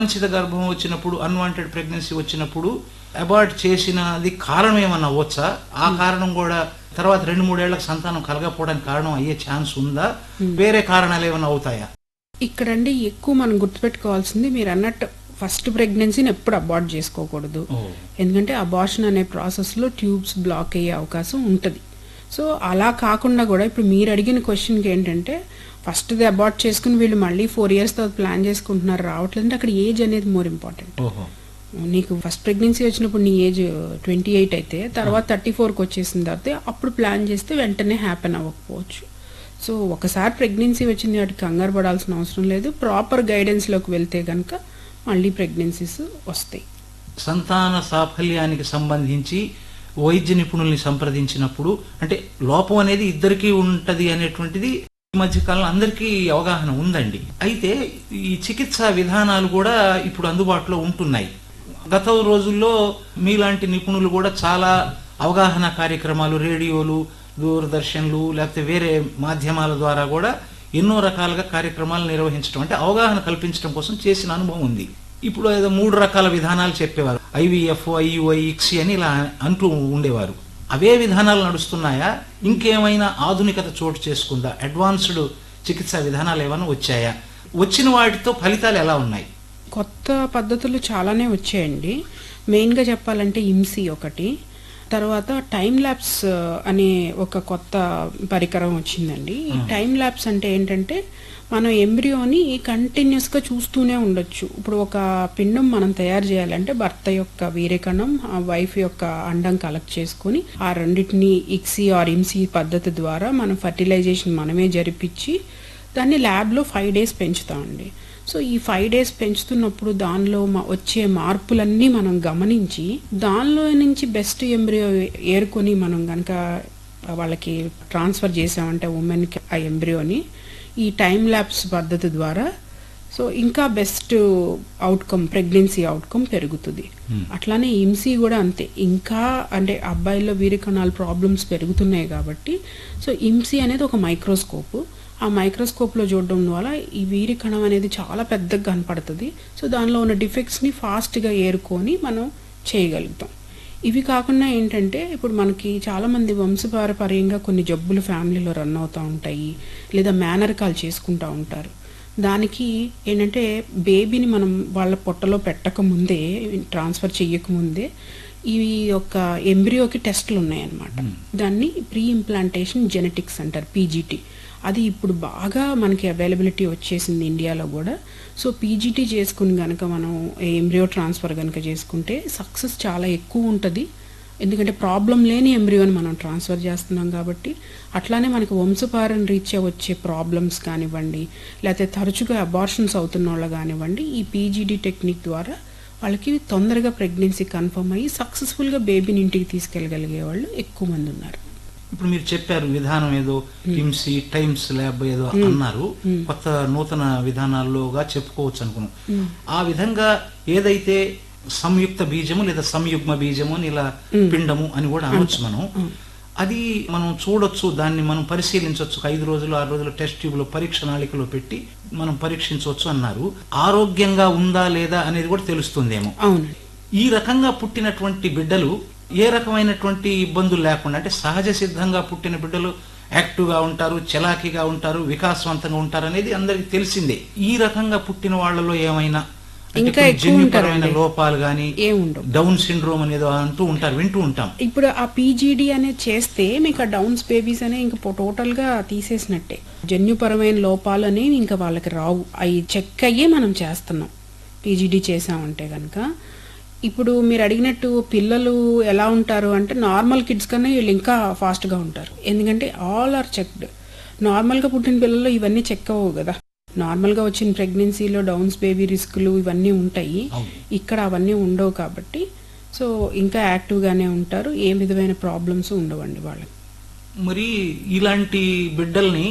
అవాంఛిత గర్భం వచ్చినప్పుడు అన్వాంటెడ్ ప్రెగ్నెన్సీ వచ్చినప్పుడు అబార్ట్ చేసినది కారణం ఏమన్నా అవ్వచ్చా ఆ కారణం కూడా తర్వాత రెండు మూడేళ్లకు సంతానం కలగకపోవడానికి కారణం అయ్యే ఛాన్స్ ఉందా వేరే కారణాలు ఏమైనా అవుతాయా ఇక్కడండి ఎక్కువ మనం గుర్తుపెట్టుకోవాల్సింది మీరు అన్నట్టు ఫస్ట్ ప్రెగ్నెన్సీని ఎప్పుడు అబార్ట్ చేసుకోకూడదు ఎందుకంటే అబార్షన్ అనే ప్రాసెస్లో ట్యూబ్స్ బ్లాక్ అయ్యే అవకాశం ఉంటుంది సో అలా కాకుండా కూడా ఇప్పుడు మీరు అడిగిన క్వశ్చన్కి ఏంటంటే ఫస్ట్ది అబార్ట్ చేసుకుని వీళ్ళు మళ్ళీ ఫోర్ ఇయర్స్ తర్వాత ప్లాన్ చేసుకుంటున్నారు రావట్లేదు అంటే అక్కడ ఏజ్ అనేది మోర్ ఇంపార్టెంట్ ఓహో నీకు ఫస్ట్ ప్రెగ్నెన్సీ వచ్చినప్పుడు నీ ఏజ్ ట్వంటీ ఎయిట్ అయితే తర్వాత థర్టీ ఫోర్కి వచ్చేసిన తర్వాత అప్పుడు ప్లాన్ చేస్తే వెంటనే హ్యాపెన్ అవ్వకపోవచ్చు సో ఒకసారి ప్రెగ్నెన్సీ వచ్చింది వాటికి కంగారు పడాల్సిన అవసరం లేదు ప్రాపర్ గైడెన్స్లోకి వెళ్తే కనుక మళ్ళీ ప్రెగ్నెన్సీస్ వస్తాయి సంతాన సాఫల్యానికి సంబంధించి వైద్య నిపుణుల్ని సంప్రదించినప్పుడు అంటే లోపం అనేది ఇద్దరికీ ఉంటది అనేటువంటిది ఈ మధ్య కాలంలో అందరికీ అవగాహన ఉందండి అయితే ఈ చికిత్సా విధానాలు కూడా ఇప్పుడు అందుబాటులో ఉంటున్నాయి గత రోజుల్లో మీలాంటి నిపుణులు కూడా చాలా అవగాహన కార్యక్రమాలు రేడియోలు దూరదర్శన్లు లేకపోతే వేరే మాధ్యమాల ద్వారా కూడా ఎన్నో రకాలుగా కార్యక్రమాలు నిర్వహించడం అంటే అవగాహన కల్పించడం కోసం చేసిన అనుభవం ఉంది ఇప్పుడు ఏదో మూడు రకాల విధానాలు చెప్పేవారు ఐవీఎఫ్ ఐయుఐ ఇక్సి అని ఇలా అంటూ ఉండేవారు అవే విధానాలు నడుస్తున్నాయా ఇంకేమైనా ఆధునికత చోటు చేసుకుందా అడ్వాన్స్డ్ చికిత్సా విధానాలు ఏమైనా వచ్చాయా వచ్చిన వాటితో ఫలితాలు ఎలా ఉన్నాయి కొత్త పద్ధతులు చాలానే వచ్చాయండి మెయిన్గా చెప్పాలంటే ఇమ్సీ ఒకటి తర్వాత టైం ల్యాబ్స్ అనే ఒక కొత్త పరికరం వచ్చిందండి ఈ టైం ల్యాబ్స్ అంటే ఏంటంటే మనం ఎంబ్రియోని కంటిన్యూస్గా చూస్తూనే ఉండొచ్చు ఇప్పుడు ఒక పిండం మనం తయారు చేయాలంటే భర్త యొక్క వీర్యకణం ఆ వైఫ్ యొక్క అండం కలెక్ట్ చేసుకొని ఆ రెండింటిని ఇక్సీ ఆర్ ఇమ్సీ పద్ధతి ద్వారా మనం ఫర్టిలైజేషన్ మనమే జరిపించి దాన్ని ల్యాబ్లో ఫైవ్ డేస్ పెంచుతామండి సో ఈ ఫైవ్ డేస్ పెంచుతున్నప్పుడు దానిలో మా- వచ్చే మార్పులన్నీ మనం గమనించి దానిలో నుంచి బెస్ట్ ఎంబ్రియో ఏరుకొని మనం కనుక వాళ్ళకి ట్రాన్స్ఫర్ చేసామంటే ఉమెన్కి ఆ ఎంబ్రియోని ఈ టైం ల్యాబ్స్ పద్ధతి ద్వారా సో ఇంకా బెస్ట్ అవుట్కమ్ ప్రెగ్నెన్సీ అవుట్కమ్ పెరుగుతుంది అట్లానే ఇమ్సీ కూడా అంతే ఇంకా అంటే అబ్బాయిల్లో వీరికణాలు ప్రాబ్లమ్స్ పెరుగుతున్నాయి కాబట్టి సో ఇమ్సీ అనేది ఒక మైక్రోస్కోప్ ఆ మైక్రోస్కోప్లో చూడడం వల్ల ఈ వీరి కణం అనేది చాలా పెద్దగా కనపడుతుంది సో దానిలో ఉన్న డిఫెక్ట్స్ని ఫాస్ట్గా ఏరుకొని మనం చేయగలుగుతాం ఇవి కాకుండా ఏంటంటే ఇప్పుడు మనకి చాలామంది వంశపారపర్యంగా కొన్ని జబ్బులు ఫ్యామిలీలో రన్ అవుతూ ఉంటాయి లేదా మేనరకాలు చేసుకుంటూ ఉంటారు దానికి ఏంటంటే బేబీని మనం వాళ్ళ పొట్టలో పెట్టక ముందే ట్రాన్స్ఫర్ చెయ్యకముందే ఈ యొక్క ఎంబ్రియోకి టెస్టులు ఉన్నాయన్నమాట దాన్ని ప్రీ ఇంప్లాంటేషన్ జెనెటిక్స్ అంటారు పీజీటీ అది ఇప్పుడు బాగా మనకి అవైలబిలిటీ వచ్చేసింది ఇండియాలో కూడా సో పీజీటీ చేసుకుని కనుక మనం ఎంబ్రియో ట్రాన్స్ఫర్ కనుక చేసుకుంటే సక్సెస్ చాలా ఎక్కువ ఉంటుంది ఎందుకంటే ప్రాబ్లం లేని ఎంబ్రియోని మనం ట్రాన్స్ఫర్ చేస్తున్నాం కాబట్టి అట్లానే మనకు వంశపారం రీత్యా వచ్చే ప్రాబ్లమ్స్ కానివ్వండి లేకపోతే తరచుగా అబార్షన్స్ అవుతున్న వాళ్ళు కానివ్వండి ఈ పీజీడీ టెక్నిక్ ద్వారా వాళ్ళకి తొందరగా ప్రెగ్నెన్సీ కన్ఫర్మ్ అయ్యి సక్సెస్ఫుల్గా బేబీని ఇంటికి తీసుకెళ్ళగలిగే వాళ్ళు ఎక్కువ మంది ఉన్నారు ఇప్పుడు మీరు చెప్పారు విధానం ఏదో కిమ్సీ టైమ్స్ ల్యాబ్ ఏదో అన్నారు కొత్త నూతన విధానాల్లోగా చెప్పుకోవచ్చు అనుకున్నాం ఆ విధంగా ఏదైతే సంయుక్త బీజము లేదా సంయుగ్మ బీజము అని ఇలా పిండము అని కూడా అనొచ్చు మనం అది మనం చూడొచ్చు దాన్ని మనం పరిశీలించవచ్చు ఐదు రోజులు ఆరు రోజులు టెస్ట్ ట్యూబ్ లో పరీక్ష నాళికలో పెట్టి మనం పరీక్షించవచ్చు అన్నారు ఆరోగ్యంగా ఉందా లేదా అనేది కూడా తెలుస్తుందేమో అవునండి ఈ రకంగా పుట్టినటువంటి బిడ్డలు ఏ రకమైనటువంటి ఇబ్బందులు లేకుండా అంటే సహజ సిద్ధంగా పుట్టిన బిడ్డలు యాక్టివ్గా ఉంటారు చలాకీగా ఉంటారు వికాసవంతంగా ఉంటారు అనేది అందరికి తెలిసిందే ఈ రకంగా పుట్టిన వాళ్ళలో ఏమైనా అంటే ఇంకా కొన్ని ఎక్కువ జన్యుపరమైన ఉంటారండి. లోపాలు గాని ఏముండవు డౌన్ సిండ్రోమ్ అనేదో అంటూ ఉంటారు వింటూ ఉంటాం ఇప్పుడు ఆ పీజీడీ అనేది చేస్తే మీకు ఆ డౌన్స్ బేబీస్ అనే ఇంకా టోటల్ గా తీసేసినట్టే జన్యుపరమైన లోపాలు అనేవి ఇంకా వాళ్ళకి రావు అవి చెక్ అయ్యే మనం చేస్తున్నాం పీజీడీ చేసామంటే కనుక ఇప్పుడు మీరు అడిగినట్టు పిల్లలు ఎలా ఉంటారు అంటే నార్మల్ కిడ్స్ కన్నా వీళ్ళు ఇంకా ఫాస్ట్గా ఉంటారు ఎందుకంటే ఆల్ ఆర్ చెక్డ్ నార్మల్గా పుట్టిన పిల్లలు ఇవన్నీ చెక్ అవ్వవు కదా నార్మల్గా వచ్చిన ప్రెగ్నెన్సీలో డౌన్స్ బేబీ రిస్కులు ఇవన్నీ ఉంటాయి అవును. ఇక్కడ అవన్నీ ఉండవు కాబట్టి సో ఇంకా యాక్టివ్గానే ఉంటారు ఏ విధమైన ప్రాబ్లమ్స్ ఉండవండి వాళ్ళకి మరి ఇలాంటి బిడ్డల్ని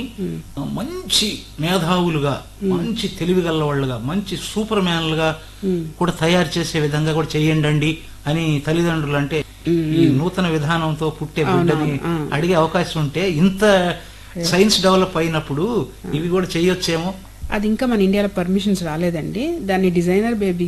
మంచి మేధావులుగా మంచి తెలివిగల వాళ్ళుగా మంచి సూపర్ మ్యాన్లుగా కూడా తయారు చేసే విధంగా కూడా చేయండి అని తల్లిదండ్రులు అంటే ఈ నూతన విధానంతో పుట్టే బిడ్డని అవునవును, ఆ. అడిగే అవకాశం ఉంటే ఇంత సైన్స్ డెవలప్ అయినప్పుడు ఇవి కూడా చేయొచ్చేమో అది ఇంకా మన ఇండియాలో పర్మిషన్స్ రాలేదండి దాన్ని డిజైనర్ బేబీ